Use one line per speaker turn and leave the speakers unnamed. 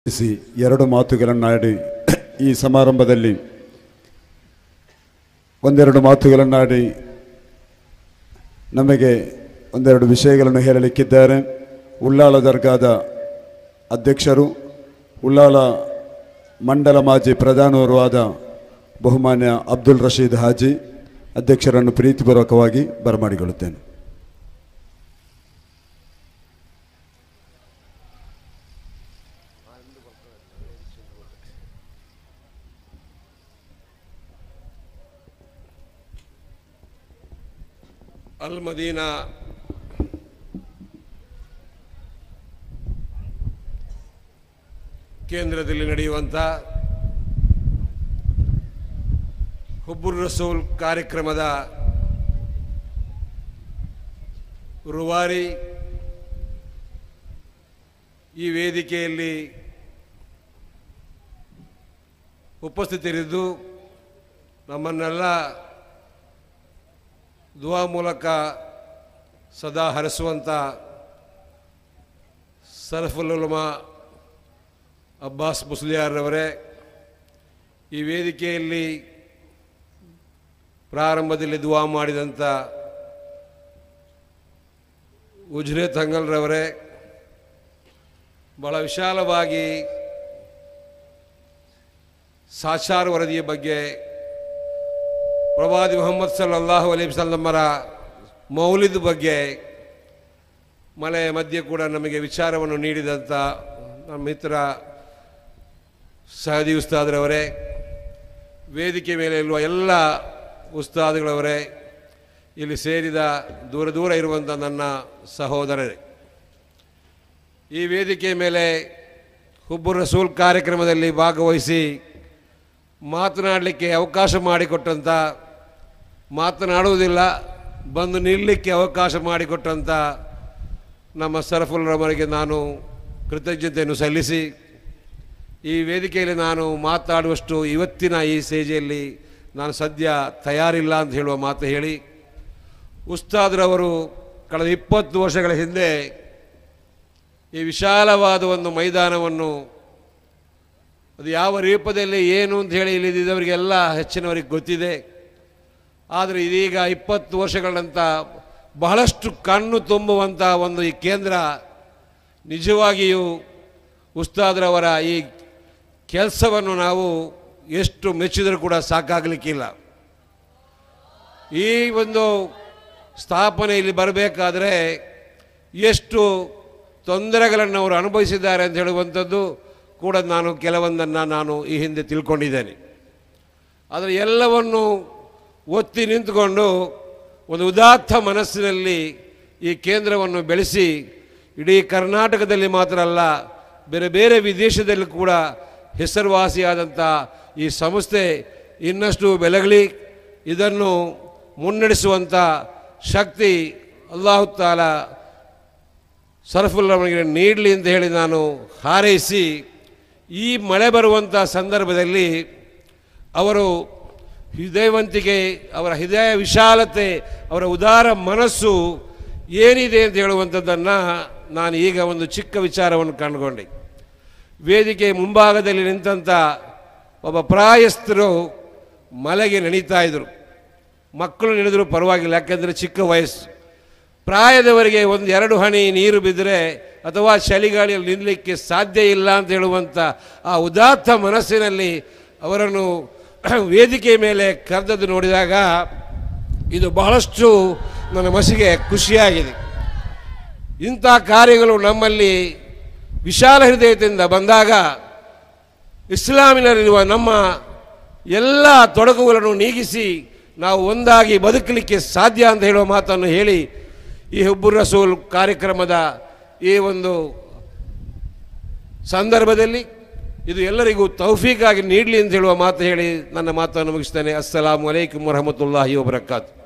C ಎರಡು ಮಾತುಗಳನ್ನಾಡಿ ಈ ಸಮಾರಂಭದಲ್ಲಿ ಒಂದೆರಡು ಮಾತುಗಳನ್ನಾಡಿ ನಮಗೆ ಒಂದೆರಡು ವಿಷಯಗಳನ್ನು ಹೇಳಲಿಕ್ಕಿದ್ದಾರೆ ಉಳ್ಳಾಲ ದರ್ಗಾದ ಅಧ್ಯಕ್ಷರು ಉಳ್ಳಾಲ ಮಂಡಲ ಮಾಜಿ ಪ್ರಧಾನವರು ಆದ ಬಹುಮಾನ್ಯ ಅಬ್ದುಲ್ ರಶೀದ್ ಹಾಜಿ ಅಧ್ಯಕ್ಷರನ್ನು ಪ್ರೀತಿಪೂರ್ವಕವಾಗಿ ಬರಮಾಡಿಕೊಳ್ಳುತ್ತೇನೆ
ಅಲ್ ಮದೀನಾ ಕೇಂದ್ರದಲ್ಲಿ ನಡೆಯುವಂಥ ಹುಬ್ಬುರ್ ರಸೂಲ್ ಕಾರ್ಯಕ್ರಮದ ರೂವಾರಿ ಈ ವೇದಿಕೆಯಲ್ಲಿ ಉಪಸ್ಥಿತರಿದ್ದು ನಮ್ಮನ್ನೆಲ್ಲ ದುವಾ ಮೂಲಕ ಸದಾ ಹರಿಸುವಂಥ ಸರ್ಫುಲುಲಮಾ ಅಬ್ಬಾಸ್ ಮುಸ್ಲಿಯಾರ್ರವರೇ ಈ ವೇದಿಕೆಯಲ್ಲಿ ಪ್ರಾರಂಭದಲ್ಲಿ ದುವಾ ಮಾಡಿದಂಥ ಉಜ್ರೆ ತಂಗಲ್ರವರೇ ಭಾಳ ವಿಶಾಲವಾಗಿ ಸಾಚಾರ ವರದಿಯ ಬಗ್ಗೆ ಪ್ರವಾದಿ ಮೊಹಮ್ಮದ್ ಸಲ್ಲಲ್ಲಾಹು ಅಲೈ ವಸಲ್ಲಮರ ಮೌಲಿದ ಬಗ್ಗೆ ಮಳೆ ಮಧ್ಯೆ ಕೂಡ ನಮಗೆ ವಿಚಾರವನ್ನು ನೀಡಿದಂಥ ನಮ್ಮ ಮಿತ್ರ ಸಹದಿ ಉಸ್ತಾದ್ರವರೇ ವೇದಿಕೆ ಮೇಲೆ ಇರುವ ಎಲ್ಲ ಉಸ್ತಾದ್ಗಳವರೇ ಇಲ್ಲಿ ಸೇರಿದ ದೂರ ದೂರ ಇರುವಂಥ ನನ್ನ ಸಹೋದರರೇ ಈ ವೇದಿಕೆ ಮೇಲೆ ಹುಬ್ಬು ರಸೂಲ್ ಕಾರ್ಯಕ್ರಮದಲ್ಲಿ ಭಾಗವಹಿಸಿ ಮಾತನಾಡಲಿಕ್ಕೆ ಅವಕಾಶ ಮಾಡಿಕೊಟ್ಟಂಥ ಮಾತನಾಡುವುದಿಲ್ಲ ಬಂದು ನಿಲ್ಲಲಿಕ್ಕೆ ಅವಕಾಶ ಮಾಡಿಕೊಟ್ಟಂಥ ನಮ್ಮ ಸರಫುಲ್ ರಮರಿಗೆ ನಾನು ಕೃತಜ್ಞತೆಯನ್ನು ಸಲ್ಲಿಸಿ ಈ ವೇದಿಕೆಯಲ್ಲಿ ನಾನು ಮಾತಾಡುವಷ್ಟು ಇವತ್ತಿನ ಈ ಸ್ಟೇಜಿಯಲ್ಲಿ ನಾನು ಸದ್ಯ ತಯಾರಿಲ್ಲ ಅಂತ ಹೇಳುವ ಮಾತು ಹೇಳಿ ಉಸ್ತಾದ್ರವರು ಕಳೆದ ಇಪ್ಪತ್ತು ವರ್ಷಗಳ ಹಿಂದೆ ಈ ವಿಶಾಲವಾದ ಒಂದು ಮೈದಾನವನ್ನು ಅದು ಯಾವ ರೂಪದಲ್ಲಿ ಏನು ಅಂತ ಹೇಳಿ ಇಲ್ಲಿದ್ದವರಿಗೆಲ್ಲ ಹೆಚ್ಚಿನವರಿಗೆ ಗೊತ್ತಿದೆ ಆದರೆ ಇದೀಗ ಇಪ್ಪತ್ತು ವರ್ಷಗಳ ನಂತರ ಬಹಳಷ್ಟು ಕಣ್ಣು ತುಂಬುವಂಥ ಒಂದು ಈ ಕೇಂದ್ರ ನಿಜವಾಗಿಯೂ ಉಸ್ತಾದ್ರವರ ಈ ಕೆಲಸವನ್ನು ನಾವು ಎಷ್ಟು ಮೆಚ್ಚಿದರೂ ಕೂಡ ಸಾಕಾಗಲಿಕ್ಕಿಲ್ಲ ಈ ಒಂದು ಸ್ಥಾಪನೆ ಇಲ್ಲಿ ಬರಬೇಕಾದ್ರೆ ಎಷ್ಟು ತೊಂದರೆಗಳನ್ನು ಅವರು ಅನುಭವಿಸಿದ್ದಾರೆ ಅಂತ ಹೇಳುವಂಥದ್ದು ಕೂಡ ನಾನು ಕೆಲವೊಂದನ್ನು ನಾನು ಈ ಹಿಂದೆ ತಿಳ್ಕೊಂಡಿದ್ದೇನೆ ಆದರೆ ಎಲ್ಲವನ್ನು ಒತ್ತಿ ನಿಂತುಕೊಂಡು ಒಂದು ಉದಾತ್ತ ಮನಸ್ಸಿನಲ್ಲಿ ಈ ಕೇಂದ್ರವನ್ನು ಬೆಳೆಸಿ ಇಡೀ ಕರ್ನಾಟಕದಲ್ಲಿ ಮಾತ್ರ ಅಲ್ಲ ಬೇರೆ ಬೇರೆ ವಿದೇಶದಲ್ಲಿ ಕೂಡ ಹೆಸರುವಾಸಿಯಾದಂಥ ಈ ಸಂಸ್ಥೆ ಇನ್ನಷ್ಟು ಬೆಳಗಲಿ ಇದನ್ನು ಮುನ್ನಡೆಸುವಂಥ ಶಕ್ತಿ ಅಲ್ಲಾಹು ತಾಲ ಸರ್ಫುಲ್ಲವನಿಗೆ ನೀಡಲಿ ಅಂತ ಹೇಳಿ ನಾನು ಹಾರೈಸಿ ಈ ಮಳೆ ಬರುವಂಥ ಸಂದರ್ಭದಲ್ಲಿ ಅವರು ಹೃದಯವಂತಿಕೆ ಅವರ ಹೃದಯ ವಿಶಾಲತೆ ಅವರ ಉದಾರ ಮನಸ್ಸು ಏನಿದೆ ಅಂತ ಹೇಳುವಂಥದ್ದನ್ನು ನಾನು ಈಗ ಒಂದು ಚಿಕ್ಕ ವಿಚಾರವನ್ನು ಕಂಡುಕೊಂಡೆ ವೇದಿಕೆ ಮುಂಭಾಗದಲ್ಲಿ ನಿಂತಂಥ ಒಬ್ಬ ಪ್ರಾಯಸ್ಥರು ಮಲೆಗೆ ನೆನೀತಾ ಇದ್ದರು ಮಕ್ಕಳು ನೆನೆದರೂ ಪರವಾಗಿಲ್ಲ ಯಾಕೆಂದರೆ ಚಿಕ್ಕ ವಯಸ್ಸು ಪ್ರಾಯದವರಿಗೆ ಒಂದು ಎರಡು ಹನಿ ನೀರು ಬಿದ್ದರೆ ಅಥವಾ ಚಳಿಗಾಳಿಯಲ್ಲಿ ನಿಲ್ಲಲಿಕ್ಕೆ ಸಾಧ್ಯ ಇಲ್ಲ ಅಂತ ಹೇಳುವಂಥ ಆ ಉದಾತ್ತ ಮನಸ್ಸಿನಲ್ಲಿ ಅವರನ್ನು ವೇದಿಕೆ ಮೇಲೆ ಕರೆದದ್ದು ನೋಡಿದಾಗ ಇದು ಬಹಳಷ್ಟು ನನ್ನ ಮನಸ್ಸಿಗೆ ಖುಷಿಯಾಗಿದೆ ಇಂಥ ಕಾರ್ಯಗಳು ನಮ್ಮಲ್ಲಿ ವಿಶಾಲ ಹೃದಯದಿಂದ ಬಂದಾಗ ಇಸ್ಲಾಮಿನಲ್ಲಿರುವ ನಮ್ಮ ಎಲ್ಲ ತೊಡಕುಗಳನ್ನು ನೀಗಿಸಿ ನಾವು ಒಂದಾಗಿ ಬದುಕಲಿಕ್ಕೆ ಸಾಧ್ಯ ಅಂತ ಹೇಳುವ ಮಾತನ್ನು ಹೇಳಿ ಈ ಹುಬ್ಬುರ್ ರಸೂಲ್ ಕಾರ್ಯಕ್ರಮದ ಈ ಒಂದು ಸಂದರ್ಭದಲ್ಲಿ ಇದು ಎಲ್ಲರಿಗೂ ತೌಫೀಕಾಗಿ ನೀಡಲಿ ಅಂತ ಹೇಳುವ ಮಾತು ಹೇಳಿ ನನ್ನ ಮಾತನ್ನು ಮುಗಿಸ್ತೇನೆ ಅಸ್ಸಲಾಮು ಅಲೈಕುಮ್ ವರಹಮತುಲ್ಲಾಹಿ ವಬರಕಾತು